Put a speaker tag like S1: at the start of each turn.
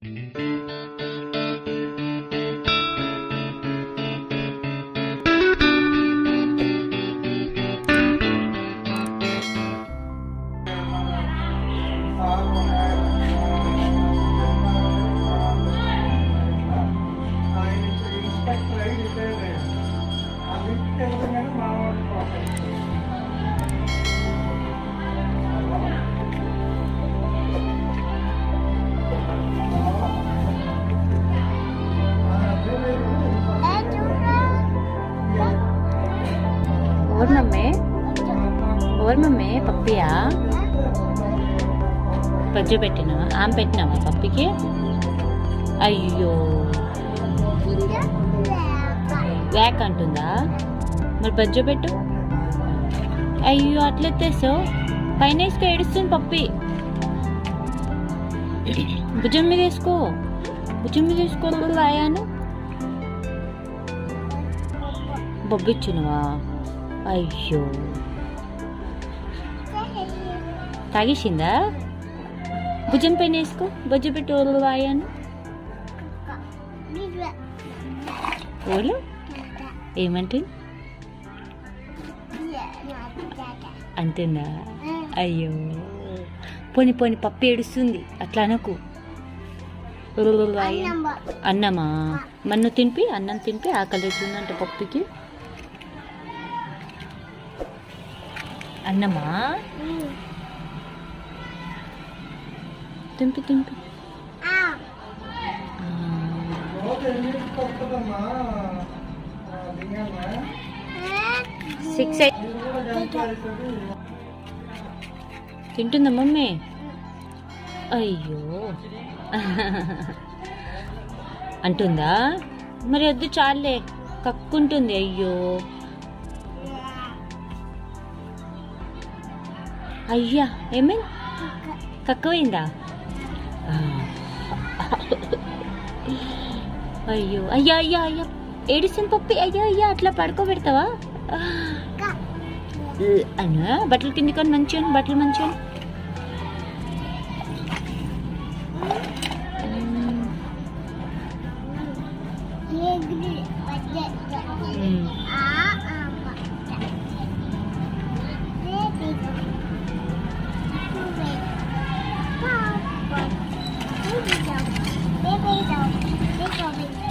S1: ఎవరు మమ్మీ ఎవరు మమ్మీ పప్పియా పజ్జు పెట్టినావా ఆమె పెట్టినావా పప్పికి అయ్యో వ్యాక్ అంటుందా మరి బజ్జో పెట్టు అయ్యో అట్లెత్తేసావు పైన వేసుకో ఏడుస్తుంది పప్పి భుజం మీద వేసుకో భుజం మీద వేసుకో రాయాను బొబ్బిచ్చునువా అయ్యో తాగేసిందా భుజం పైన వేసుకో బొజ్జు పెట్టి ఓళ్ళు రాయాను ఓళ్ళు ఏమంటుంది అంటుందా అయ్యో పోని పోని పప్పు ఏడుస్తుంది అట్లా అనకు ఉరులు రాయి. అన్నమా మన్ను తినిపి అన్నం తినిపి ఆకలి అవుతుందంట పప్పుకి అన్నమా తింపి తింపి ఆ. సిక్స్ ఎయిట్ తింటుందా మమ్మీ అయ్యో అంటుందా మరి వద్దు చాలే కక్కుంటుంది అయ్యో అయ్యా ఏమైంది కక్కవైందా ఆ. అయ్యో అయ్యా అయ్యా అయ్యా ఏడిసిన పప్పి అయ్యా అయ్యా అట్లా పడుకోబెడతావా అన్నా బట్టలు కింది కొని మంచిగా బట్టలు మంచిగా
S2: Baby,